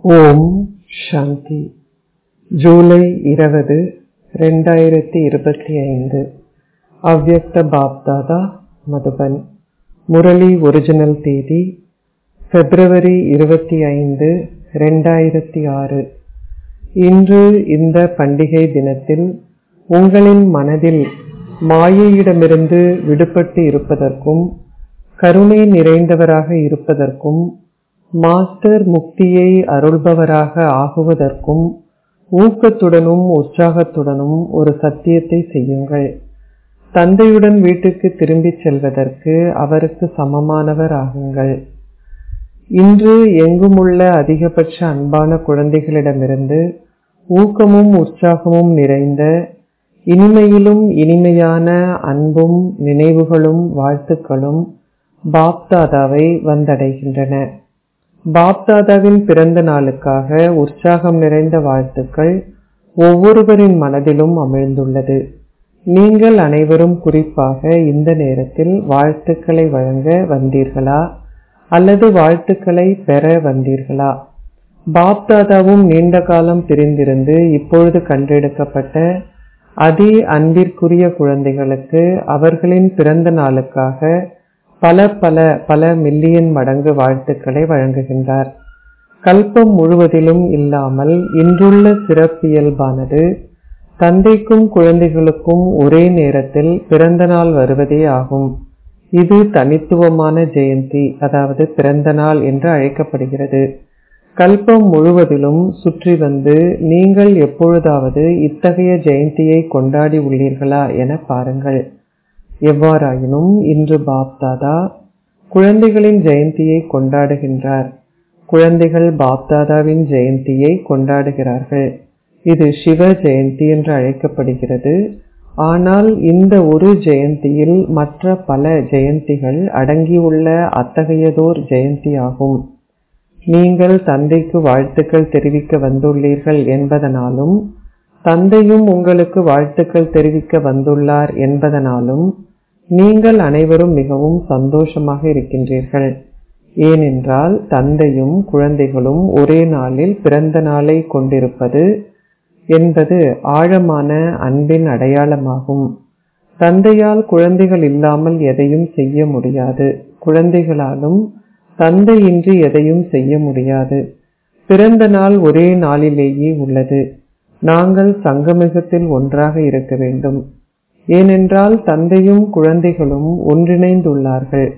ஓம் சாந்தி ஜூலை இருபது ரெண்டாயிரத்தி இருபத்தி ஐந்து அவ்யக்த பாப்தாதா மதுபன் முரளி ஒரிஜினல் தேதி பிப்ரவரி இருபத்தி ஐந்து ரெண்டாயிரத்தி ஆறு இன்று இந்த பண்டிகை தினத்தில் உங்களின் மனதில் மாயையிடமிருந்து விடுபட்டு இருப்பதற்கும் கருணை நிறைந்தவராக இருப்பதற்கும் மாஸ்டர் முக்தியை அருள்பவராக ஆகுவதற்கும் ஊக்கத்துடனும் உற்சாகத்துடனும் ஒரு சத்தியத்தை செய்யுங்கள் தந்தையுடன் வீட்டுக்கு திரும்பிச் செல்வதற்கு அவருக்கு சமமானவர் ஆகுங்கள் இன்று எங்குமுள்ள அதிகபட்ச அன்பான குழந்தைகளிடமிருந்து ஊக்கமும் உற்சாகமும் நிறைந்த இனிமையிலும் இனிமையான அன்பும் நினைவுகளும் வாழ்த்துக்களும் பாப்தாதாவை வந்தடைகின்றன பாப்தாதாவின் பிறந்த நாளுக்காக உற்சாகம் நிறைந்த வாழ்த்துக்கள் ஒவ்வொருவரின் மனதிலும் அமிழ்ந்துள்ளது நீங்கள் அனைவரும் குறிப்பாக இந்த நேரத்தில் வாழ்த்துக்களை வழங்க வந்தீர்களா அல்லது வாழ்த்துக்களை பெற வந்தீர்களா பாப்தாதாவும் நீண்ட காலம் பிரிந்திருந்து இப்பொழுது கண்டெடுக்கப்பட்ட அதி அன்பிற்குரிய குழந்தைகளுக்கு அவர்களின் பிறந்த நாளுக்காக பல பல பல மில்லியன் மடங்கு வாழ்த்துக்களை வழங்குகின்றார் கல்பம் முழுவதிலும் இல்லாமல் இன்றுள்ள சிறப்பியல்பானது தந்தைக்கும் குழந்தைகளுக்கும் ஒரே நேரத்தில் பிறந்த நாள் வருவதே ஆகும் இது தனித்துவமான ஜெயந்தி அதாவது பிறந்த நாள் என்று அழைக்கப்படுகிறது கல்பம் முழுவதிலும் சுற்றி வந்து நீங்கள் எப்பொழுதாவது இத்தகைய ஜெயந்தியை கொண்டாடி உள்ளீர்களா என பாருங்கள் எவ்வாறாயினும் இன்று பாப்தாதா குழந்தைகளின் ஜெயந்தியை கொண்டாடுகின்றார் குழந்தைகள் பாப்தாதாவின் ஜெயந்தியை கொண்டாடுகிறார்கள் இது சிவ ஜெயந்தி என்று அழைக்கப்படுகிறது ஆனால் இந்த ஒரு ஜெயந்தியில் மற்ற பல ஜெயந்திகள் அடங்கியுள்ள அத்தகையதோர் ஜெயந்தி ஆகும் நீங்கள் தந்தைக்கு வாழ்த்துக்கள் தெரிவிக்க வந்துள்ளீர்கள் என்பதனாலும் தந்தையும் உங்களுக்கு வாழ்த்துக்கள் தெரிவிக்க வந்துள்ளார் என்பதனாலும் நீங்கள் அனைவரும் மிகவும் சந்தோஷமாக இருக்கின்றீர்கள் ஏனென்றால் தந்தையும் குழந்தைகளும் ஒரே நாளில் பிறந்த நாளை கொண்டிருப்பது என்பது ஆழமான அன்பின் அடையாளமாகும் தந்தையால் குழந்தைகள் இல்லாமல் எதையும் செய்ய முடியாது குழந்தைகளாலும் தந்தையின்றி எதையும் செய்ய முடியாது பிறந்த நாள் ஒரே நாளிலேயே உள்ளது நாங்கள் சங்கமிகத்தில் ஒன்றாக இருக்க வேண்டும் ஏனென்றால் தந்தையும் குழந்தைகளும் ஒன்றிணைந்துள்ளார்கள்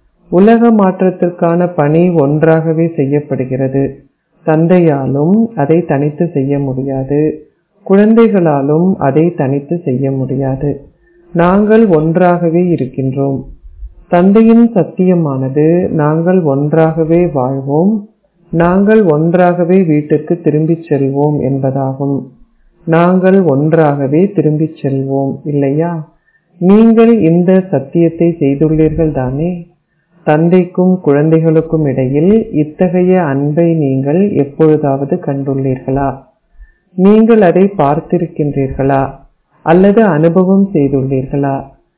உலக மாற்றத்திற்கான பணி ஒன்றாகவே செய்யப்படுகிறது தந்தையாலும் அதை தனித்து செய்ய முடியாது குழந்தைகளாலும் அதை தனித்து செய்ய முடியாது நாங்கள் ஒன்றாகவே இருக்கின்றோம் தந்தையின் சத்தியமானது நாங்கள் ஒன்றாகவே வாழ்வோம் நாங்கள் ஒன்றாகவே வீட்டுக்கு திரும்பிச் செல்வோம் என்பதாகும் நாங்கள் ஒன்றாகவே திரும்பிச் செல்வோம் இல்லையா நீங்கள் இந்த சத்தியத்தை செய்துள்ளீர்கள் தானே தந்தைக்கும் குழந்தைகளுக்கும் இடையில் இத்தகைய அன்பை நீங்கள் எப்பொழுதாவது கண்டுள்ளீர்களா நீங்கள் அதை பார்த்திருக்கின்றீர்களா அல்லது அனுபவம் செய்துள்ளீர்களா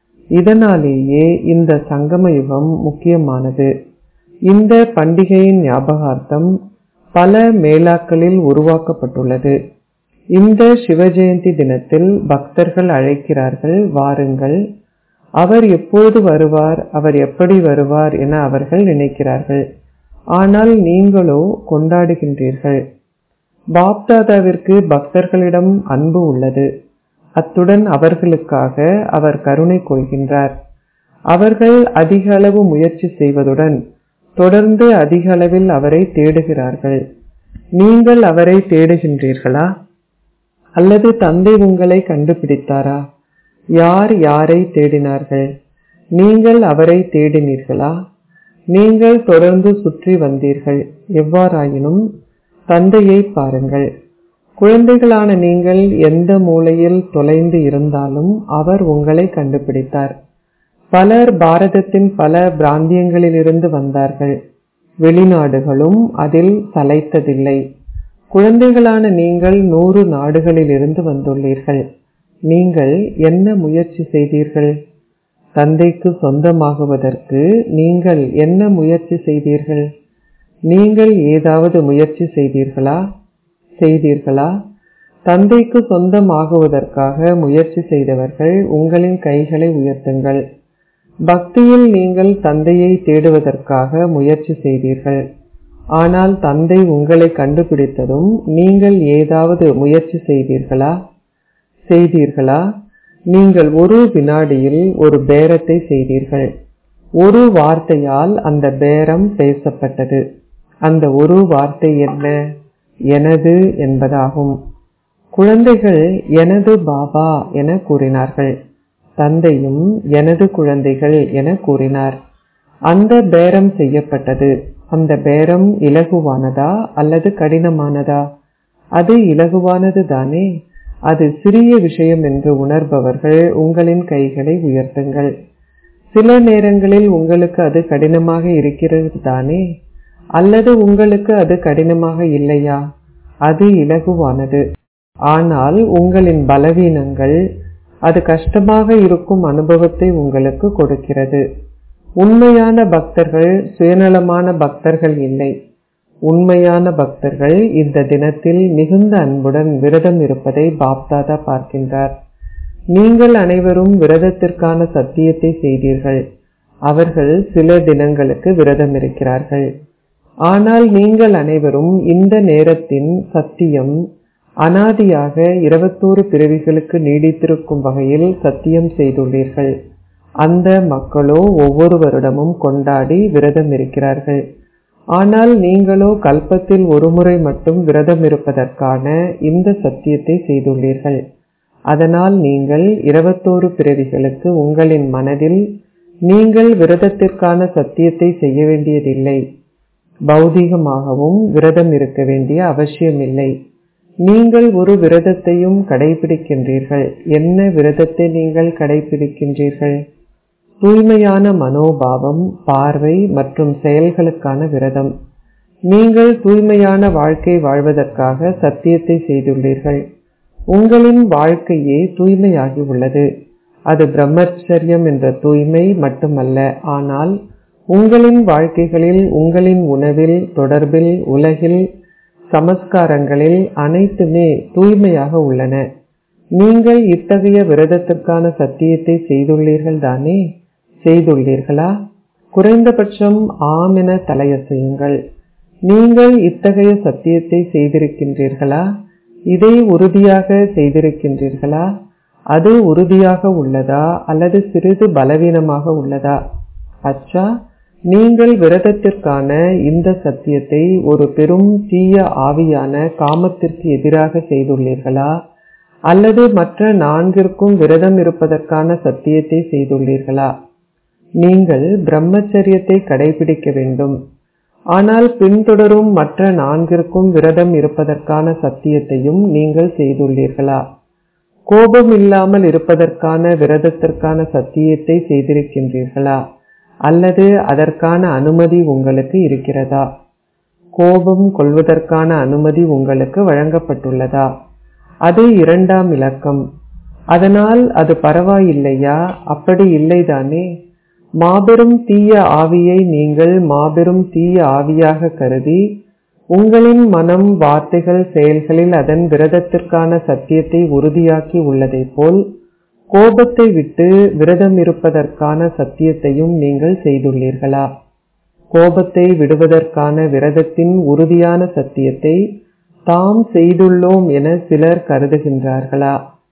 இதனாலேயே இந்த சங்கம யுகம் முக்கியமானது இந்த பண்டிகையின் ஞாபகார்த்தம் பல மேலாக்களில் உருவாக்கப்பட்டுள்ளது இந்த சிவஜெயந்தி தினத்தில் பக்தர்கள் அழைக்கிறார்கள் வாருங்கள் அவர் எப்பொழுது வருவார் அவர் எப்படி வருவார் என அவர்கள் நினைக்கிறார்கள் ஆனால் நீங்களோ கொண்டாடுகின்றீர்கள் பாப்தாதாவிற்கு பக்தர்களிடம் அன்பு உள்ளது அத்துடன் அவர்களுக்காக அவர் கருணை கொள்கின்றார் அவர்கள் அதிக அளவு முயற்சி செய்வதுடன் தொடர்ந்து அதிக அளவில் அவரை தேடுகிறார்கள் நீங்கள் அவரை தேடுகின்றீர்களா அல்லது தந்தை உங்களை கண்டுபிடித்தாரா யார் யாரை தேடினார்கள் நீங்கள் அவரை தேடினீர்களா நீங்கள் தொடர்ந்து சுற்றி வந்தீர்கள் எவ்வாறாயினும் தந்தையை பாருங்கள் குழந்தைகளான நீங்கள் எந்த மூலையில் தொலைந்து இருந்தாலும் அவர் உங்களை கண்டுபிடித்தார் பலர் பாரதத்தின் பல பிராந்தியங்களிலிருந்து வந்தார்கள் வெளிநாடுகளும் அதில் சளைத்ததில்லை குழந்தைகளான நீங்கள் நூறு நாடுகளிலிருந்து வந்துள்ளீர்கள் நீங்கள் என்ன முயற்சி செய்தீர்கள் தந்தைக்கு சொந்தமாகுவதற்கு நீங்கள் என்ன முயற்சி செய்தீர்கள் நீங்கள் ஏதாவது முயற்சி செய்தீர்களா செய்தீர்களா தந்தைக்கு சொந்தமாகுவதற்காக முயற்சி செய்தவர்கள் உங்களின் கைகளை உயர்த்துங்கள் பக்தியில் நீங்கள் தந்தையை தேடுவதற்காக முயற்சி செய்தீர்கள் ஆனால் தந்தை உங்களை கண்டுபிடித்ததும் நீங்கள் ஏதாவது முயற்சி செய்தீர்களா செய்தீர்களா நீங்கள் ஒரு வினாடியில் ஒரு பேரத்தை செய்தீர்கள் ஒரு வார்த்தையால் அந்த பேரம் பேசப்பட்டது அந்த ஒரு வார்த்தை என்ன எனது என்பதாகும் குழந்தைகள் எனது பாபா என கூறினார்கள் தந்தையும் எனது குழந்தைகள் என கூறினார் அந்த பேரம் செய்யப்பட்டது அந்த பேரம் இலகுவானதா அல்லது கடினமானதா அது இலகுவானது தானே அது சிறிய விஷயம் என்று உணர்பவர்கள் உங்களின் கைகளை உயர்த்துங்கள் சில நேரங்களில் உங்களுக்கு அது கடினமாக இருக்கிறது தானே அல்லது உங்களுக்கு அது கடினமாக இல்லையா அது இலகுவானது ஆனால் உங்களின் பலவீனங்கள் அது கஷ்டமாக இருக்கும் அனுபவத்தை உங்களுக்கு கொடுக்கிறது உண்மையான பக்தர்கள் சுயநலமான பக்தர்கள் இல்லை உண்மையான பக்தர்கள் இந்த தினத்தில் மிகுந்த அன்புடன் விரதம் இருப்பதை பாப்தாதா பார்க்கின்றார் நீங்கள் அனைவரும் விரதத்திற்கான சத்தியத்தை செய்தீர்கள் அவர்கள் சில தினங்களுக்கு விரதம் இருக்கிறார்கள் ஆனால் நீங்கள் அனைவரும் இந்த நேரத்தின் சத்தியம் அனாதியாக இருபத்தோரு பிறவிகளுக்கு நீடித்திருக்கும் வகையில் சத்தியம் செய்துள்ளீர்கள் அந்த மக்களோ ஒவ்வொரு வருடமும் கொண்டாடி விரதம் இருக்கிறார்கள் ஆனால் நீங்களோ கல்பத்தில் ஒருமுறை மட்டும் விரதம் இருப்பதற்கான இந்த சத்தியத்தை செய்துள்ளீர்கள் அதனால் நீங்கள் இருபத்தோரு பிறவிகளுக்கு உங்களின் மனதில் நீங்கள் விரதத்திற்கான சத்தியத்தை செய்ய வேண்டியதில்லை பௌதீகமாகவும் விரதம் இருக்க வேண்டிய அவசியமில்லை நீங்கள் ஒரு விரதத்தையும் கடைபிடிக்கின்றீர்கள் என்ன விரதத்தை நீங்கள் கடைபிடிக்கின்றீர்கள் தூய்மையான மனோபாவம் பார்வை மற்றும் செயல்களுக்கான விரதம் நீங்கள் தூய்மையான வாழ்க்கை வாழ்வதற்காக சத்தியத்தை செய்துள்ளீர்கள் உங்களின் வாழ்க்கையே தூய்மையாகி உள்ளது அது பிரம்மச்சரியம் என்ற தூய்மை மட்டுமல்ல ஆனால் உங்களின் வாழ்க்கைகளில் உங்களின் உணவில் தொடர்பில் உலகில் சமஸ்காரங்களில் அனைத்துமே தூய்மையாக உள்ளன நீங்கள் இத்தகைய விரதத்திற்கான சத்தியத்தை செய்துள்ளீர்கள் தானே செய்துள்ளீர்களா குறைந்தபட்சம் ஆம் என தலையசையுங்கள் நீங்கள் இத்தகைய சத்தியத்தை செய்திருக்கின்றீர்களா இதை உறுதியாக செய்திருக்கின்றீர்களா அது உறுதியாக உள்ளதா அல்லது சிறிது பலவீனமாக உள்ளதா அச்சா நீங்கள் விரதத்திற்கான இந்த சத்தியத்தை ஒரு பெரும் தீய ஆவியான காமத்திற்கு எதிராக செய்துள்ளீர்களா அல்லது மற்ற நான்கிற்கும் விரதம் இருப்பதற்கான சத்தியத்தை செய்துள்ளீர்களா நீங்கள் பிரம்மச்சரியத்தை கடைபிடிக்க வேண்டும் ஆனால் பின்தொடரும் மற்ற நான்கிற்கும் விரதம் இருப்பதற்கான சத்தியத்தையும் நீங்கள் செய்துள்ளீர்களா கோபம் இல்லாமல் இருப்பதற்கான விரதத்திற்கான சத்தியத்தை செய்திருக்கின்றீர்களா அல்லது அதற்கான அனுமதி உங்களுக்கு இருக்கிறதா கோபம் கொள்வதற்கான அனுமதி உங்களுக்கு வழங்கப்பட்டுள்ளதா அது இரண்டாம் இலக்கம் அதனால் அது பரவாயில்லையா அப்படி இல்லைதானே மாபெரும் தீய ஆவியை நீங்கள் மாபெரும் தீய ஆவியாக கருதி உங்களின் மனம் வார்த்தைகள் செயல்களில் அதன் விரதத்திற்கான சத்தியத்தை உறுதியாக்கி உள்ளதைப் போல் கோபத்தை விட்டு விரதம் இருப்பதற்கான சத்தியத்தையும் நீங்கள் செய்துள்ளீர்களா கோபத்தை விடுவதற்கான விரதத்தின் உறுதியான சத்தியத்தை தாம் செய்துள்ளோம் என சிலர் கருதுகின்றார்களா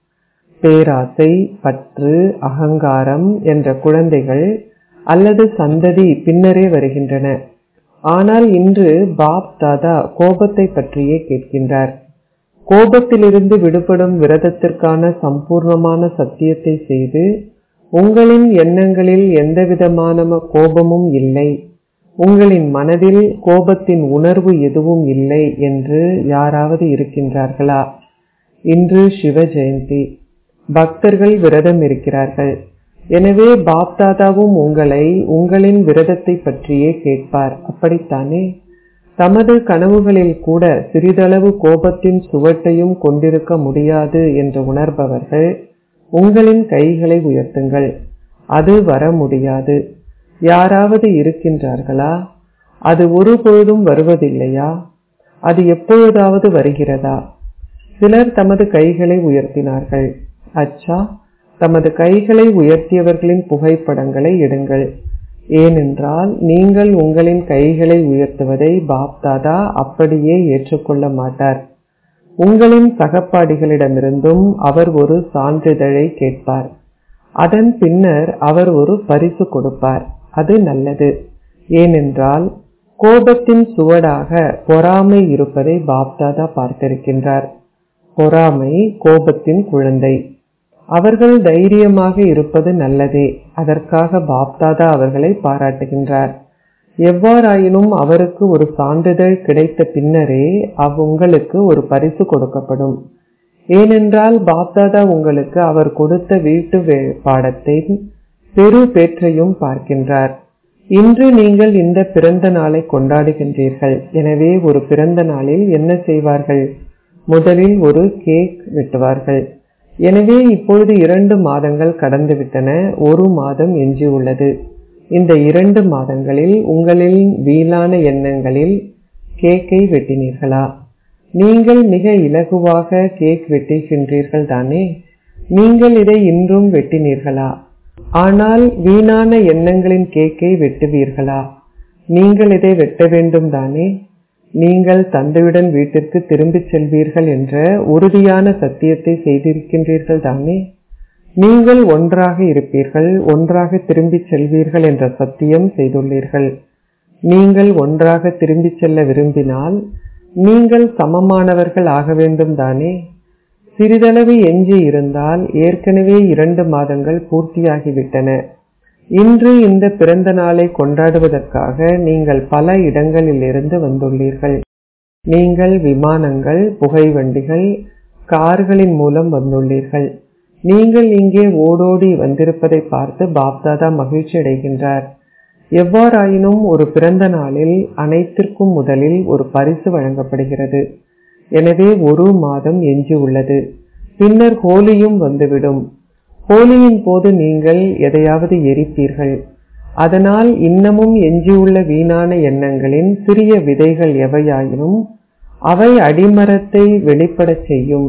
பேராசை பற்று அகங்காரம் என்ற குழந்தைகள் அல்லது சந்ததி பின்னரே வருகின்றன ஆனால் இன்று பாப் தாதா கோபத்தை பற்றியே கேட்கின்றார் கோபத்திலிருந்து விடுபடும் விரதத்திற்கான சம்பூர்ணமான சத்தியத்தை செய்து உங்களின் எண்ணங்களில் எந்தவிதமான கோபமும் இல்லை உங்களின் மனதில் கோபத்தின் உணர்வு எதுவும் இல்லை என்று யாராவது இருக்கின்றார்களா இன்று சிவ ஜெயந்தி பக்தர்கள் விரதம் இருக்கிறார்கள் எனவே பாப்தாதாவும் உங்களை உங்களின் விரதத்தை பற்றியே கேட்பார் அப்படித்தானே தமது கனவுகளில் கூட சிறிதளவு கோபத்தின் சுவட்டையும் கொண்டிருக்க முடியாது என்று உணர்பவர்கள் உங்களின் கைகளை உயர்த்துங்கள் அது வர முடியாது யாராவது இருக்கின்றார்களா அது ஒருபொழுதும் வருவதில்லையா அது எப்பொழுதாவது வருகிறதா சிலர் தமது கைகளை உயர்த்தினார்கள் அச்சா தமது கைகளை உயர்த்தியவர்களின் புகைப்படங்களை எடுங்கள் ஏனென்றால் நீங்கள் உங்களின் கைகளை உயர்த்துவதை பாப்தாதா அப்படியே ஏற்றுக்கொள்ள மாட்டார் உங்களின் சகப்பாடிகளிடமிருந்தும் அவர் ஒரு சான்றிதழை கேட்பார் அதன் பின்னர் அவர் ஒரு பரிசு கொடுப்பார் அது நல்லது ஏனென்றால் கோபத்தின் சுவடாக பொறாமை இருப்பதை பாப்தாதா பார்த்திருக்கின்றார் பொறாமை கோபத்தின் குழந்தை அவர்கள் தைரியமாக இருப்பது நல்லதே அதற்காக பாப்தாதா அவர்களை பாராட்டுகின்றார் எவ்வாறாயினும் அவருக்கு ஒரு சான்றிதழ் கிடைத்த பின்னரே அவ் உங்களுக்கு ஒரு பரிசு கொடுக்கப்படும் ஏனென்றால் பாப்தாதா உங்களுக்கு அவர் கொடுத்த வீட்டு பாடத்தை பெரு பேற்றையும் பார்க்கின்றார் இன்று நீங்கள் இந்த பிறந்த நாளை கொண்டாடுகின்றீர்கள் எனவே ஒரு பிறந்த நாளில் என்ன செய்வார்கள் முதலில் ஒரு கேக் வெட்டுவார்கள் எனவே இப்பொழுது இரண்டு மாதங்கள் கடந்துவிட்டன ஒரு மாதம் எஞ்சியுள்ளது இந்த இரண்டு மாதங்களில் உங்களின் வீணான எண்ணங்களில் கேக்கை வெட்டினீர்களா நீங்கள் மிக இலகுவாக கேக் வெட்டுகின்றீர்கள் தானே நீங்கள் இதை இன்றும் வெட்டினீர்களா ஆனால் வீணான எண்ணங்களின் கேக்கை வெட்டுவீர்களா நீங்கள் இதை வெட்ட வேண்டும் தானே நீங்கள் தந்தையுடன் வீட்டிற்கு திரும்பிச் செல்வீர்கள் என்ற உறுதியான சத்தியத்தை செய்திருக்கின்றீர்கள் தானே நீங்கள் ஒன்றாக இருப்பீர்கள் ஒன்றாக திரும்பிச் செல்வீர்கள் என்ற சத்தியம் செய்துள்ளீர்கள் நீங்கள் ஒன்றாக திரும்பிச் செல்ல விரும்பினால் நீங்கள் சமமானவர்கள் ஆக வேண்டும் தானே சிறிதளவு எஞ்சி இருந்தால் ஏற்கனவே இரண்டு மாதங்கள் பூர்த்தியாகிவிட்டன இன்று இந்த பிறந்த நாளை கொண்டாடுவதற்காக நீங்கள் பல இடங்களிலிருந்து வந்துள்ளீர்கள் நீங்கள் விமானங்கள் புகைவண்டிகள் கார்களின் மூலம் வந்துள்ளீர்கள் நீங்கள் இங்கே ஓடோடி வந்திருப்பதை பார்த்து பாப்தாதா மகிழ்ச்சி அடைகின்றார் எவ்வாறாயினும் ஒரு பிறந்த நாளில் அனைத்திற்கும் முதலில் ஒரு பரிசு வழங்கப்படுகிறது எனவே ஒரு மாதம் எஞ்சி உள்ளது பின்னர் ஹோலியும் வந்துவிடும் ஹோலியின் போது நீங்கள் எதையாவது எரிப்பீர்கள் அதனால் இன்னமும் எஞ்சியுள்ள வீணான எண்ணங்களின் சிறிய விதைகள் எவையாயினும் அவை அடிமரத்தை வெளிப்படச் செய்யும்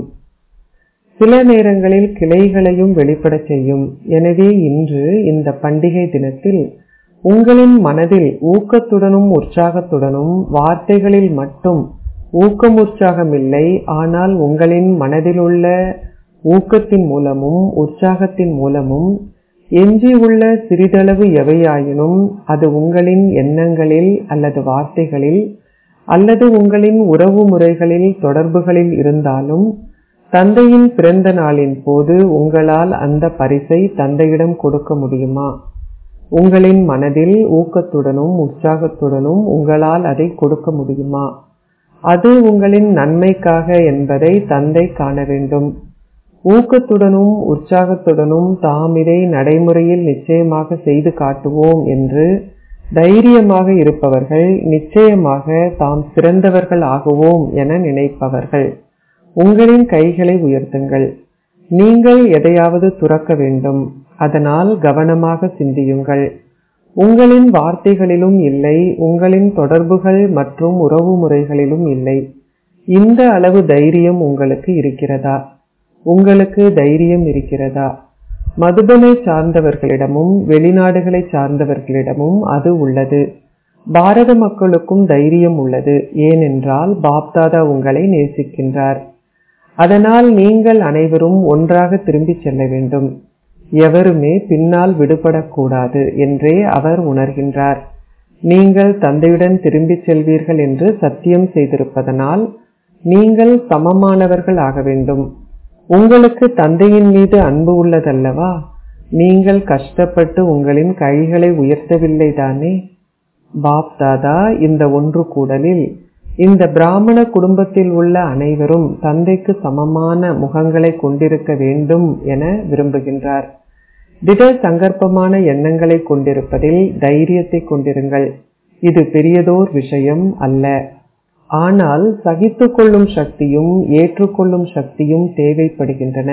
சில நேரங்களில் கிளைகளையும் வெளிப்படச் செய்யும் எனவே இன்று இந்த பண்டிகை தினத்தில் உங்களின் மனதில் ஊக்கத்துடனும் உற்சாகத்துடனும் வார்த்தைகளில் மட்டும் ஊக்கம் உற்சாகமில்லை ஆனால் உங்களின் மனதிலுள்ள ஊக்கத்தின் மூலமும் உற்சாகத்தின் மூலமும் எஞ்சியுள்ள சிறிதளவு எவையாயினும் அது உங்களின் எண்ணங்களில் அல்லது வார்த்தைகளில் அல்லது உங்களின் உறவு முறைகளில் தொடர்புகளில் இருந்தாலும் தந்தையின் பிறந்த நாளின் போது உங்களால் அந்த பரிசை தந்தையிடம் கொடுக்க முடியுமா உங்களின் மனதில் ஊக்கத்துடனும் உற்சாகத்துடனும் உங்களால் அதை கொடுக்க முடியுமா அது உங்களின் நன்மைக்காக என்பதை தந்தை காண வேண்டும் ஊக்கத்துடனும் உற்சாகத்துடனும் தாம் இதை நடைமுறையில் நிச்சயமாக செய்து காட்டுவோம் என்று தைரியமாக இருப்பவர்கள் நிச்சயமாக தாம் சிறந்தவர்கள் ஆகுவோம் என நினைப்பவர்கள் உங்களின் கைகளை உயர்த்துங்கள் நீங்கள் எதையாவது துறக்க வேண்டும் அதனால் கவனமாக சிந்தியுங்கள் உங்களின் வார்த்தைகளிலும் இல்லை உங்களின் தொடர்புகள் மற்றும் உறவு முறைகளிலும் இல்லை இந்த அளவு தைரியம் உங்களுக்கு இருக்கிறதா உங்களுக்கு தைரியம் இருக்கிறதா மதுபனை சார்ந்தவர்களிடமும் வெளிநாடுகளை சார்ந்தவர்களிடமும் அது உள்ளது பாரத மக்களுக்கும் தைரியம் உள்ளது ஏனென்றால் பாப்தாதா உங்களை நேசிக்கின்றார் அதனால் நீங்கள் அனைவரும் ஒன்றாக திரும்பிச் செல்ல வேண்டும் எவருமே பின்னால் விடுபடக்கூடாது என்றே அவர் உணர்கின்றார் நீங்கள் தந்தையுடன் திரும்பிச் செல்வீர்கள் என்று சத்தியம் செய்திருப்பதனால் நீங்கள் சமமானவர்கள் ஆக வேண்டும் உங்களுக்கு தந்தையின் மீது அன்பு உள்ளதல்லவா நீங்கள் கஷ்டப்பட்டு உங்களின் கைகளை உயர்த்தவில்லை தானே பாப் தாதா இந்த ஒன்று கூடலில் இந்த பிராமண குடும்பத்தில் உள்ள அனைவரும் தந்தைக்கு சமமான முகங்களை கொண்டிருக்க வேண்டும் என விரும்புகின்றார் திட சங்கற்பமான எண்ணங்களை கொண்டிருப்பதில் தைரியத்தை கொண்டிருங்கள் இது பெரியதோர் விஷயம் அல்ல ஆனால் சகித்து கொள்ளும் சக்தியும் ஏற்றுக்கொள்ளும் சக்தியும் தேவைப்படுகின்றன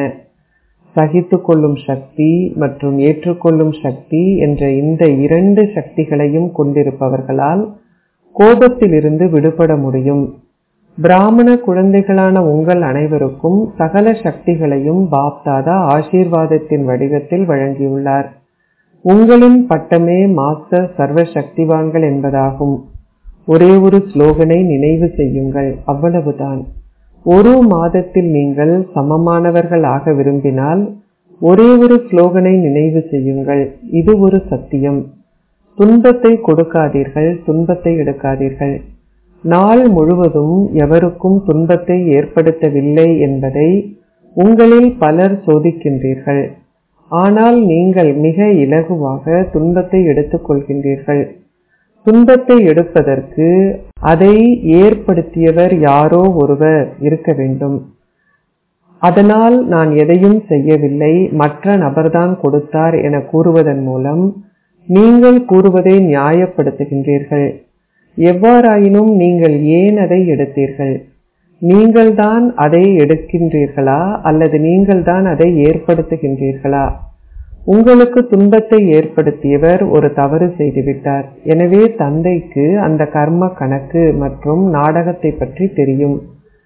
சகித்து கொள்ளும் சக்தி மற்றும் ஏற்றுக்கொள்ளும் சக்தி என்ற இந்த இரண்டு சக்திகளையும் கொண்டிருப்பவர்களால் கோபத்திலிருந்து விடுபட முடியும் பிராமண குழந்தைகளான உங்கள் அனைவருக்கும் சகல சக்திகளையும் பாப்தாதா ஆசீர்வாதத்தின் வடிவத்தில் வழங்கியுள்ளார் உங்களின் பட்டமே மாஸ்டர் சர்வ சக்திவான்கள் என்பதாகும் ஒரே ஒரு ஸ்லோகனை நினைவு செய்யுங்கள் அவ்வளவுதான் ஒரு மாதத்தில் நீங்கள் சமமானவர்கள் ஆக விரும்பினால் ஒரே ஒரு ஸ்லோகனை நினைவு செய்யுங்கள் இது ஒரு சத்தியம் துன்பத்தை கொடுக்காதீர்கள் துன்பத்தை எடுக்காதீர்கள் நாள் முழுவதும் எவருக்கும் துன்பத்தை ஏற்படுத்தவில்லை என்பதை உங்களில் பலர் சோதிக்கின்றீர்கள் ஆனால் நீங்கள் மிக இலகுவாக துன்பத்தை எடுத்துக் கொள்கின்றீர்கள் துன்பத்தை எடுப்பதற்கு அதை ஏற்படுத்தியவர் யாரோ ஒருவர் இருக்க வேண்டும் அதனால் நான் எதையும் செய்யவில்லை மற்ற நபர்தான் கொடுத்தார் என கூறுவதன் மூலம் நீங்கள் கூறுவதை நியாயப்படுத்துகின்றீர்கள் எவ்வாறாயினும் நீங்கள் ஏன் அதை எடுத்தீர்கள் நீங்கள்தான் அதை எடுக்கின்றீர்களா அல்லது நீங்கள்தான் அதை ஏற்படுத்துகின்றீர்களா உங்களுக்கு துன்பத்தை ஏற்படுத்தியவர் ஒரு தவறு செய்துவிட்டார் எனவே தந்தைக்கு அந்த கர்ம கணக்கு மற்றும் நாடகத்தை பற்றி தெரியும்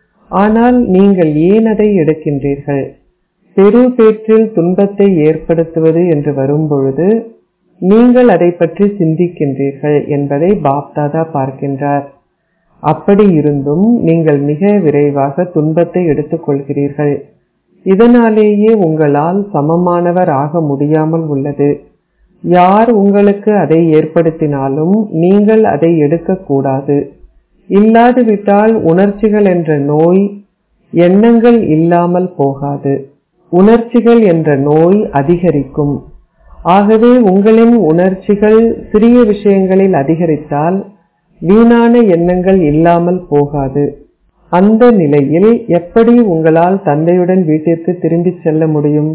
ஆனால் நீங்கள் ஏன் அதை எடுக்கின்றீர்கள் பெரு பேற்றில் துன்பத்தை ஏற்படுத்துவது என்று வரும்பொழுது நீங்கள் அதை பற்றி சிந்திக்கின்றீர்கள் என்பதை பாப்தாதா பார்க்கின்றார் அப்படி இருந்தும் நீங்கள் மிக விரைவாக துன்பத்தை எடுத்துக்கொள்கிறீர்கள் இதனாலேயே உங்களால் சமமானவர் ஆக முடியாமல் உள்ளது யார் உங்களுக்கு அதை ஏற்படுத்தினாலும் நீங்கள் அதை எடுக்கக்கூடாது இல்லாது விட்டால் உணர்ச்சிகள் என்ற நோய் எண்ணங்கள் இல்லாமல் போகாது உணர்ச்சிகள் என்ற நோய் அதிகரிக்கும் ஆகவே உங்களின் உணர்ச்சிகள் சிறிய விஷயங்களில் அதிகரித்தால் வீணான எண்ணங்கள் இல்லாமல் போகாது அந்த நிலையில் எப்படி உங்களால் தந்தையுடன் வீட்டிற்கு திரும்பிச் செல்ல முடியும்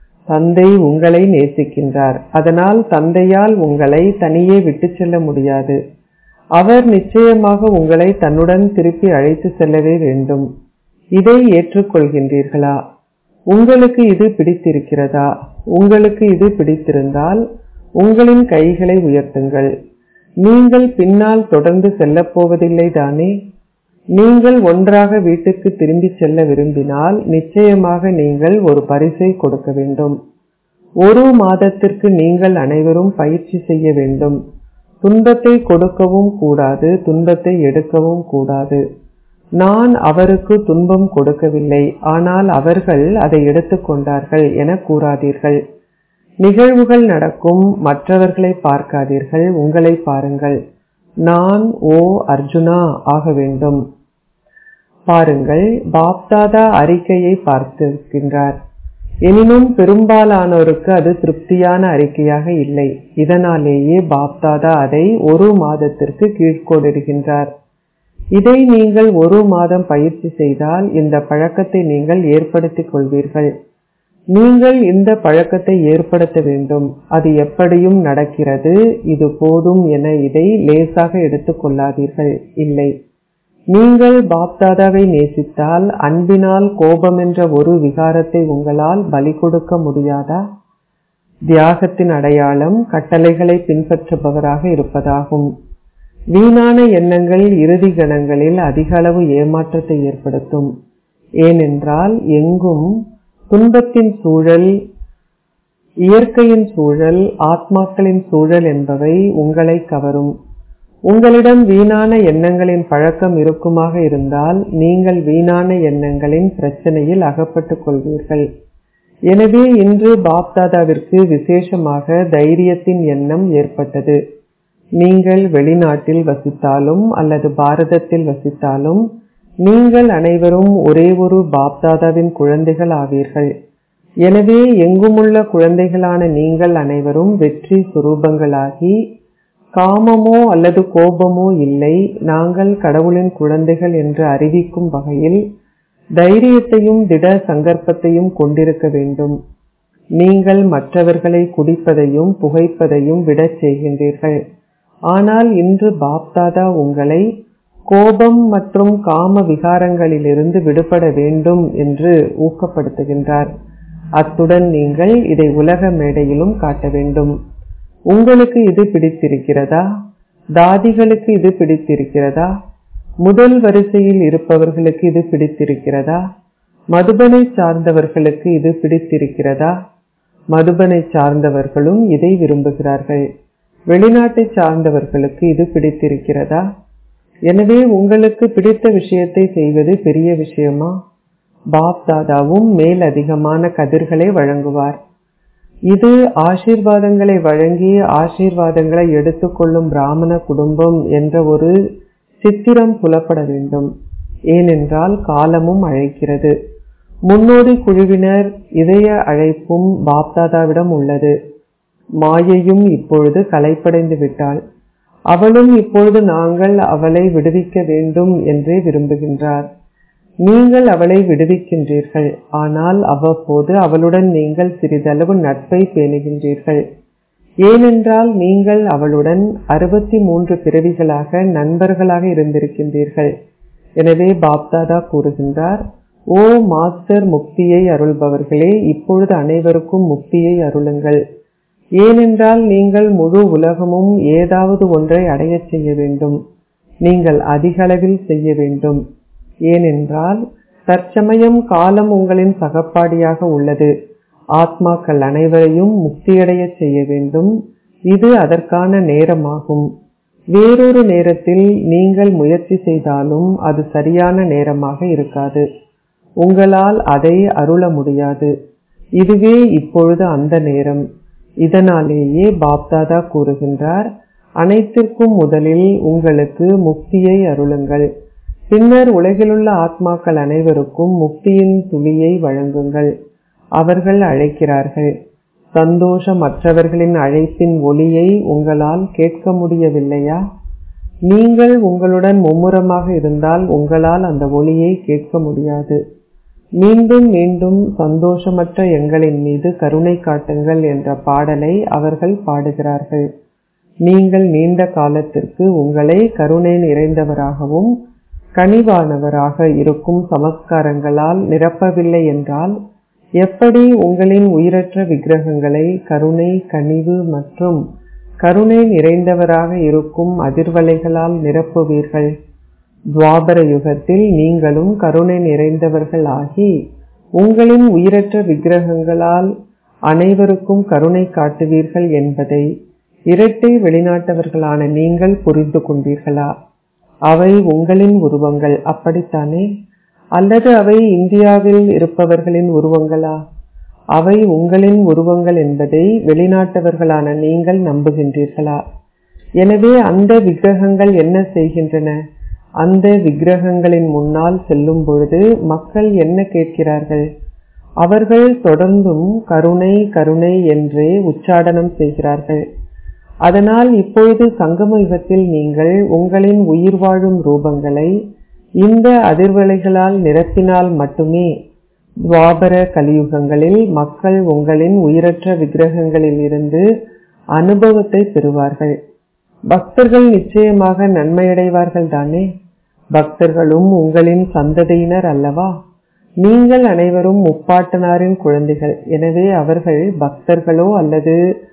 தந்தை உங்களை நேசிக்கின்றார் அதனால் தந்தையால் உங்களை தனியே விட்டுச் செல்ல முடியாது அவர் நிச்சயமாக உங்களை தன்னுடன் திருப்பி அழைத்து செல்லவே வேண்டும் இதை ஏற்றுக்கொள்கின்றீர்களா உங்களுக்கு இது பிடித்திருக்கிறதா உங்களுக்கு இது பிடித்திருந்தால் உங்களின் கைகளை உயர்த்துங்கள் நீங்கள் பின்னால் தொடர்ந்து செல்லப் போவதில்லை தானே நீங்கள் ஒன்றாக வீட்டுக்கு திரும்பி செல்ல விரும்பினால் நிச்சயமாக நீங்கள் ஒரு பரிசை கொடுக்க வேண்டும் ஒரு மாதத்திற்கு நீங்கள் அனைவரும் பயிற்சி செய்ய வேண்டும் துன்பத்தை கொடுக்கவும் கூடாது துன்பத்தை எடுக்கவும் கூடாது நான் அவருக்கு துன்பம் கொடுக்கவில்லை ஆனால் அவர்கள் அதை எடுத்துக்கொண்டார்கள் என கூறாதீர்கள் நிகழ்வுகள் நடக்கும் மற்றவர்களை பார்க்காதீர்கள் உங்களை பாருங்கள் நான் ஓ அர்ஜுனா ஆக வேண்டும் பாருங்கள் பாப்தாதா அறிக்கையை பார்த்திருக்கின்றார் எனினும் பெரும்பாலானோருக்கு அது திருப்தியான அறிக்கையாக இல்லை இதனாலேயே பாப்தாதா அதை ஒரு மாதத்திற்கு கீழ்கோடிடுகின்றார் இதை நீங்கள் ஒரு மாதம் பயிற்சி செய்தால் இந்த பழக்கத்தை நீங்கள் ஏற்படுத்திக் கொள்வீர்கள் நீங்கள் இந்த பழக்கத்தை ஏற்படுத்த வேண்டும் அது எப்படியும் நடக்கிறது இது போதும் என இதை லேசாக எடுத்துக் கொள்ளாதீர்கள் இல்லை நீங்கள் பாப்தாதாவை நேசித்தால் அன்பினால் கோபம் என்ற ஒரு விகாரத்தை உங்களால் பலி கொடுக்க முடியாதா தியாகத்தின் அடையாளம் கட்டளைகளை பின்பற்றுபவராக இருப்பதாகும் வீணான எண்ணங்கள் இறுதி கணங்களில் அதிக அளவு ஏமாற்றத்தை ஏற்படுத்தும் ஏனென்றால் எங்கும் துன்பத்தின் சூழல் இயற்கையின் சூழல் ஆத்மாக்களின் சூழல் என்பவை உங்களை கவரும் உங்களிடம் வீணான எண்ணங்களின் பழக்கம் இருக்குமாக இருந்தால் நீங்கள் வீணான எண்ணங்களின் பிரச்சனையில் அகப்பட்டுக் கொள்வீர்கள் எனவே இன்று பாப்தாதாவிற்கு விசேஷமாக தைரியத்தின் எண்ணம் ஏற்பட்டது நீங்கள் வெளிநாட்டில் வசித்தாலும் அல்லது பாரதத்தில் வசித்தாலும் நீங்கள் அனைவரும் ஒரே ஒரு பாப்தாதாவின் குழந்தைகள் ஆவீர்கள் எனவே எங்குமுள்ள குழந்தைகளான நீங்கள் அனைவரும் வெற்றி சுரூபங்களாகி காமமோ அல்லது கோபமோ இல்லை நாங்கள் கடவுளின் குழந்தைகள் என்று அறிவிக்கும் வகையில் தைரியத்தையும் திட சங்கற்பத்தையும் கொண்டிருக்க வேண்டும் நீங்கள் மற்றவர்களை குடிப்பதையும் புகைப்பதையும் விடச் செய்கின்றீர்கள் ஆனால் இன்று பாப்தாதா உங்களை கோபம் மற்றும் காம விகாரங்களிலிருந்து விடுபட வேண்டும் என்று ஊக்கப்படுத்துகின்றார் அத்துடன் நீங்கள் இதை உலக மேடையிலும் காட்ட வேண்டும் உங்களுக்கு இது பிடித்திருக்கிறதா தாதிகளுக்கு இது பிடித்திருக்கிறதா முதல் வரிசையில் இருப்பவர்களுக்கு இது பிடித்திருக்கிறதா மதுபனை சார்ந்தவர்களுக்கு இது பிடித்திருக்கிறதா மதுபனை சார்ந்தவர்களும் இதை விரும்புகிறார்கள் வெளிநாட்டை சார்ந்தவர்களுக்கு இது பிடித்திருக்கிறதா எனவே உங்களுக்கு பிடித்த விஷயத்தை செய்வது பெரிய விஷயமா பாப் தாதாவும் மேல் அதிகமான கதிர்களை வழங்குவார் இது ஆசீர்வாதங்களை வழங்கி ஆசீர்வாதங்களை எடுத்துக்கொள்ளும் பிராமண குடும்பம் என்ற ஒரு சித்திரம் புலப்பட வேண்டும் ஏனென்றால் காலமும் அழைக்கிறது முன்னோடி குழுவினர் இதய அழைப்பும் பாப்தாதாவிடம் உள்ளது மாயையும் இப்பொழுது கலைப்படைந்து விட்டாள் அவளும் இப்பொழுது நாங்கள் அவளை விடுவிக்க வேண்டும் என்றே விரும்புகின்றார் நீங்கள் அவளை விடுவிக்கின்றீர்கள் ஆனால் அவ்வப்போது அவளுடன் நீங்கள் சிறிதளவு நட்பை பேணுகின்றீர்கள் ஏனென்றால் நீங்கள் அவளுடன் அறுபத்தி மூன்று பிறவிகளாக நண்பர்களாக இருந்திருக்கின்றீர்கள் எனவே பாப்தாதா கூறுகின்றார் ஓ மாஸ்டர் முக்தியை அருள்பவர்களே இப்பொழுது அனைவருக்கும் முக்தியை அருளுங்கள் ஏனென்றால் நீங்கள் முழு உலகமும் ஏதாவது ஒன்றை அடையச் செய்ய வேண்டும் நீங்கள் அதிகளவில் செய்ய வேண்டும் ஏனென்றால் தற்சமயம் காலம் உங்களின் சகப்பாடியாக உள்ளது ஆத்மாக்கள் அனைவரையும் முக்தியடைய செய்ய வேண்டும் இது அதற்கான நேரமாகும் வேறொரு நேரத்தில் நீங்கள் முயற்சி செய்தாலும் அது சரியான நேரமாக இருக்காது உங்களால் அதை அருள முடியாது இதுவே இப்பொழுது அந்த நேரம் இதனாலேயே பாப்தாதா கூறுகின்றார் அனைத்திற்கும் முதலில் உங்களுக்கு முக்தியை அருளுங்கள் பின்னர் உலகிலுள்ள ஆத்மாக்கள் அனைவருக்கும் முக்தியின் துளியை வழங்குங்கள் அவர்கள் அழைக்கிறார்கள் சந்தோஷமற்றவர்களின் அழைப்பின் ஒளியை உங்களால் கேட்க முடியவில்லையா நீங்கள் உங்களுடன் மும்முரமாக இருந்தால் உங்களால் அந்த ஒளியை கேட்க முடியாது மீண்டும் மீண்டும் சந்தோஷமற்ற எங்களின் மீது கருணை காட்டுங்கள் என்ற பாடலை அவர்கள் பாடுகிறார்கள் நீங்கள் நீண்ட காலத்திற்கு உங்களை கருணை நிறைந்தவராகவும் கனிவானவராக இருக்கும் சமஸ்காரங்களால் நிரப்பவில்லை என்றால் எப்படி உங்களின் உயிரற்ற விக்கிரகங்களை கருணை கனிவு மற்றும் கருணை நிறைந்தவராக இருக்கும் அதிர்வலைகளால் நிரப்புவீர்கள் துவாபர யுகத்தில் நீங்களும் கருணை நிறைந்தவர்கள் ஆகி உங்களின் உயிரற்ற விக்கிரகங்களால் அனைவருக்கும் கருணை காட்டுவீர்கள் என்பதை இரட்டை வெளிநாட்டவர்களான நீங்கள் புரிந்து கொண்டீர்களா அவை உங்களின் உருவங்கள் அப்படித்தானே அல்லது அவை இந்தியாவில் இருப்பவர்களின் உருவங்களா அவை உங்களின் உருவங்கள் என்பதை வெளிநாட்டவர்களான நீங்கள் நம்புகின்றீர்களா எனவே அந்த விக்கிரகங்கள் என்ன செய்கின்றன அந்த விக்கிரகங்களின் முன்னால் செல்லும் பொழுது மக்கள் என்ன கேட்கிறார்கள் அவர்கள் தொடர்ந்தும் கருணை கருணை என்றே உச்சாடனம் செய்கிறார்கள் அதனால் இப்பொழுது சங்கம யுகத்தில் நீங்கள் உங்களின் உயிர் வாழும் ரூபங்களை இந்த அதிர்வலைகளால் நிரப்பினால் மட்டுமே துவாபர கலியுகங்களில் மக்கள் உங்களின் உயிரற்ற விக்கிரகங்களில் இருந்து அனுபவத்தை பெறுவார்கள் பக்தர்கள் நிச்சயமாக நன்மையடைவார்கள் தானே பக்தர்களும் உங்களின் சந்ததியினர் அல்லவா நீங்கள் அனைவரும் முப்பாட்டனாரின் குழந்தைகள் எனவே அவர்கள் பக்தர்களோ அல்லது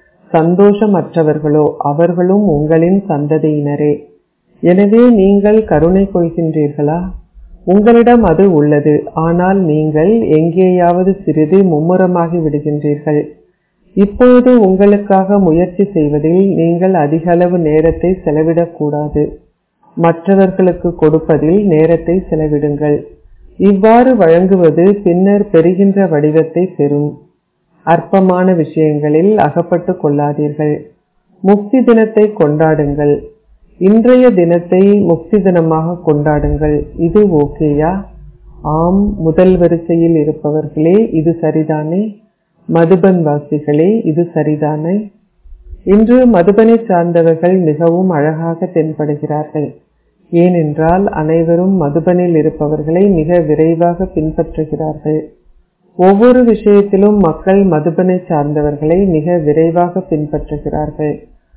சந்தோஷமற்றவர்களோ அவர்களும் உங்களின் சந்ததியினரே எனவே நீங்கள் கருணை கொள்கின்றீர்களா உங்களிடம் அது உள்ளது ஆனால் நீங்கள் எங்கேயாவது சிறிது மும்முரமாகி விடுகின்றீர்கள் இப்பொழுது உங்களுக்காக முயற்சி செய்வதில் நீங்கள் அதிக அளவு நேரத்தை செலவிடக்கூடாது மற்றவர்களுக்கு கொடுப்பதில் நேரத்தை செலவிடுங்கள் இவ்வாறு வழங்குவது பின்னர் பெறுகின்ற வடிவத்தை பெறும் அற்பமான விஷயங்களில் அகப்பட்டு கொள்ளாதீர்கள் முக்தி தினத்தை கொண்டாடுங்கள் இன்றைய தினத்தை முக்தி தினமாக கொண்டாடுங்கள் இது ஓகேயா ஆம் முதல் வரிசையில் இருப்பவர்களே இது சரிதானே மதுபன் வாசிகளே இது சரிதானே இன்று மதுபனை சார்ந்தவர்கள் மிகவும் அழகாக தென்படுகிறார்கள் ஏனென்றால் அனைவரும் மதுபனில் இருப்பவர்களை மிக விரைவாக பின்பற்றுகிறார்கள் ஒவ்வொரு விஷயத்திலும் மக்கள் மதுபனை சார்ந்தவர்களை மிக விரைவாக பின்பற்றுகிறார்கள்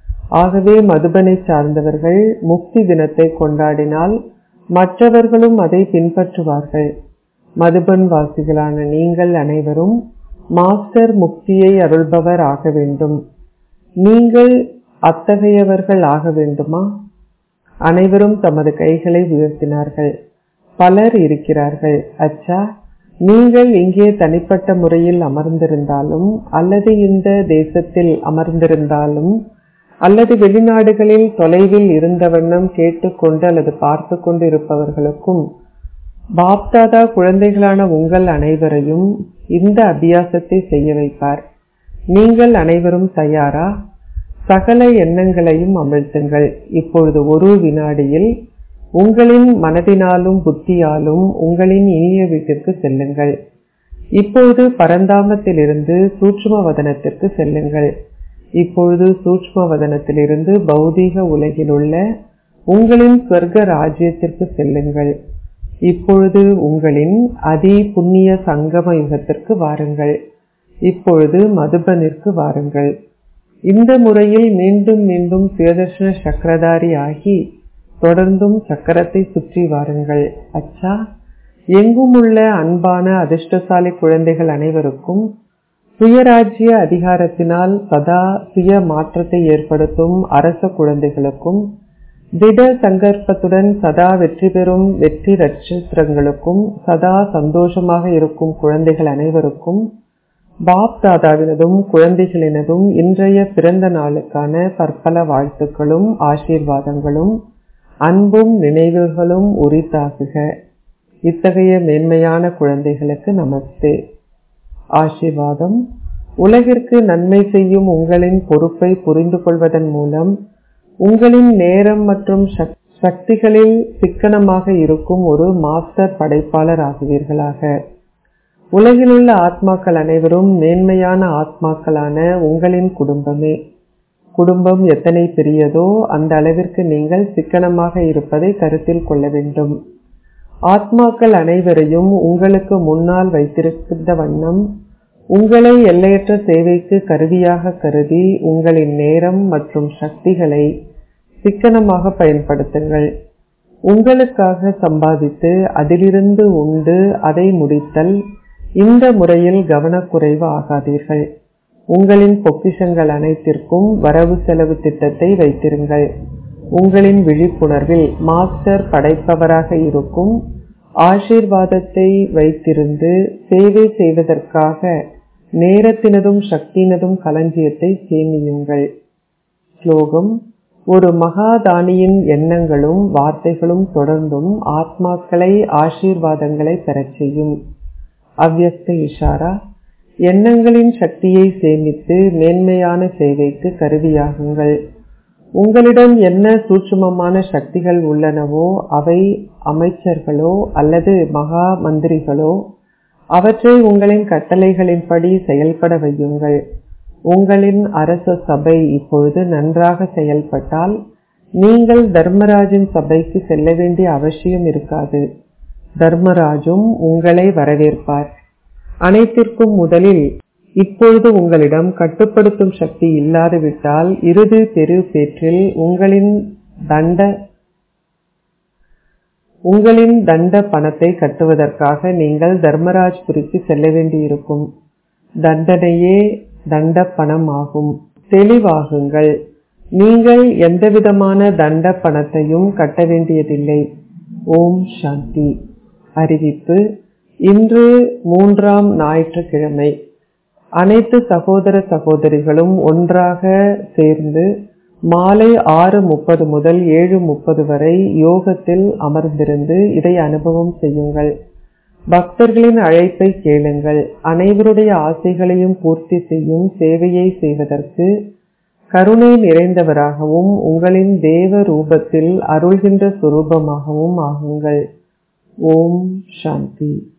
ஆகவே மதுபனை சார்ந்தவர்கள் முக்தி தினத்தை கொண்டாடினால் மற்றவர்களும் அதை பின்பற்றுவார்கள் மதுபன் வாசிகளான நீங்கள் அனைவரும் மாஸ்டர் முக்தியை அருள்பவர் ஆக வேண்டும் நீங்கள் அத்தகையவர்கள் ஆக வேண்டுமா அனைவரும் தமது கைகளை உயர்த்தினார்கள் பலர் இருக்கிறார்கள் அச்சா நீங்கள் இங்கே தனிப்பட்ட முறையில் அமர்ந்திருந்தாலும் அல்லது இந்த தேசத்தில் அமர்ந்திருந்தாலும் அல்லது வெளிநாடுகளில் தொலைவில் இருந்த வண்ணம் கேட்டுக்கொண்டு அல்லது பார்த்து கொண்டு இருப்பவர்களுக்கும் பாப்தாதா குழந்தைகளான உங்கள் அனைவரையும் இந்த அபியாசத்தை செய்ய வைப்பார் நீங்கள் அனைவரும் தயாரா சகல எண்ணங்களையும் அமிழ்த்துங்கள் இப்பொழுது ஒரு வினாடியில் உங்களின் மனதினாலும் புத்தியாலும் உங்களின் இனிய வீட்டிற்கு செல்லுங்கள் இப்பொழுது பரந்தாமத்திலிருந்து சூட்சும வதனத்திற்கு செல்லுங்கள் இப்பொழுது சூட்சும வதனத்திலிருந்து பௌதீக உலகில் உள்ள உங்களின் சொர்க்க ராஜ்யத்திற்கு செல்லுங்கள் இப்பொழுது உங்களின் அதி புண்ணிய சங்கம யுகத்திற்கு வாருங்கள் இப்பொழுது மதுபனிற்கு வாருங்கள் இந்த முறையில் மீண்டும் மீண்டும் சுயதர்ஷன சக்கரதாரி ஆகி தொடர்ந்தும் சக்கரத்தை சுற்றி வாருங்கள் அச்சா எங்கும் உள்ள அன்பான அதிர்ஷ்டசாலி குழந்தைகள் அனைவருக்கும் சுயராஜ்ய அதிகாரத்தினால் சதா சுய மாற்றத்தை ஏற்படுத்தும் அரச குழந்தைகளுக்கும் திட சங்கற்பத்துடன் சதா வெற்றி பெறும் வெற்றி நட்சத்திரங்களுக்கும் சதா சந்தோஷமாக இருக்கும் குழந்தைகள் அனைவருக்கும் பாப் தாதாவினதும் குழந்தைகளினதும் இன்றைய பிறந்த நாளுக்கான பற்பல வாழ்த்துக்களும் ஆசீர்வாதங்களும் அன்பும் நினைவுகளும் உரித்தாகுக இத்தகைய மேன்மையான குழந்தைகளுக்கு நமஸ்தே ஆசீர்வாதம் உலகிற்கு நன்மை செய்யும் உங்களின் பொறுப்பை புரிந்து கொள்வதன் மூலம் உங்களின் நேரம் மற்றும் சக்திகளில் சிக்கனமாக இருக்கும் ஒரு மாஸ்டர் படைப்பாளர் ஆகுவீர்களாக உலகிலுள்ள ஆத்மாக்கள் அனைவரும் மேன்மையான ஆத்மாக்களான உங்களின் குடும்பமே குடும்பம் எத்தனை பெரியதோ அந்த அளவிற்கு நீங்கள் சிக்கனமாக இருப்பதை கருத்தில் கொள்ள வேண்டும் ஆத்மாக்கள் அனைவரையும் உங்களுக்கு முன்னால் வைத்திருக்கின்ற வண்ணம் உங்களை எல்லையற்ற சேவைக்கு கருவியாக கருதி உங்களின் நேரம் மற்றும் சக்திகளை சிக்கனமாக பயன்படுத்துங்கள் உங்களுக்காக சம்பாதித்து அதிலிருந்து உண்டு அதை முடித்தல் இந்த முறையில் கவனக்குறைவு ஆகாதீர்கள் உங்களின் பொக்கிஷங்கள் அனைத்திற்கும் வரவு செலவு திட்டத்தை வைத்திருங்கள் உங்களின் விழிப்புணர்வில் மாஸ்டர் படைப்பவராக இருக்கும் ஆசீர்வாதத்தை வைத்திருந்து சேவை செய்வதற்காக நேரத்தினதும் சக்தியினதும் களஞ்சியத்தை சேமியுங்கள் ஸ்லோகம் ஒரு மகாதானியின் எண்ணங்களும் வார்த்தைகளும் தொடர்ந்தும் ஆத்மாக்களை ஆசீர்வாதங்களை பெறச் செய்யும் அவ்யஸ்த இஷாரா எண்ணங்களின் சக்தியை சேமித்து மேன்மையான சேவைக்கு கருவியாகுங்கள் உங்களிடம் என்ன சூட்சுமமான சக்திகள் உள்ளனவோ அவை அமைச்சர்களோ அல்லது மகா மந்திரிகளோ அவற்றை உங்களின் கட்டளைகளின்படி செயல்பட வையுங்கள் உங்களின் அரச சபை இப்பொழுது நன்றாக செயல்பட்டால் நீங்கள் தர்மராஜின் சபைக்கு செல்ல வேண்டிய அவசியம் இருக்காது தர்மராஜும் உங்களை வரவேற்பார் அனைத்திற்கும் முதலில் இப்பொழுது உங்களிடம் கட்டுப்படுத்தும் சக்தி இல்லாது விட்டால் இறுதி பெரு பேற்றில் உங்களின் தண்ட உங்களின் தண்ட பணத்தை கட்டுவதற்காக நீங்கள் தர்மராஜ்புரிக்கு செல்ல வேண்டியிருக்கும் தண்டனையே தண்ட பணம் ஆகும் தெளிவாகுங்கள் நீங்கள் எந்தவிதமான தண்ட பணத்தையும் கட்ட வேண்டியதில்லை ஓம் சாந்தி அறிவிப்பு இன்று மூன்றாம் ஞாயிற்றுக்கிழமை அனைத்து சகோதர சகோதரிகளும் ஒன்றாக சேர்ந்து மாலை ஆறு முப்பது முதல் ஏழு முப்பது வரை யோகத்தில் அமர்ந்திருந்து இதை அனுபவம் செய்யுங்கள் பக்தர்களின் அழைப்பை கேளுங்கள் அனைவருடைய ஆசைகளையும் பூர்த்தி செய்யும் சேவையை செய்வதற்கு கருணை நிறைந்தவராகவும் உங்களின் தேவ ரூபத்தில் அருள்கின்ற சுரூபமாகவும் ஆகுங்கள் ஓம் சாந்தி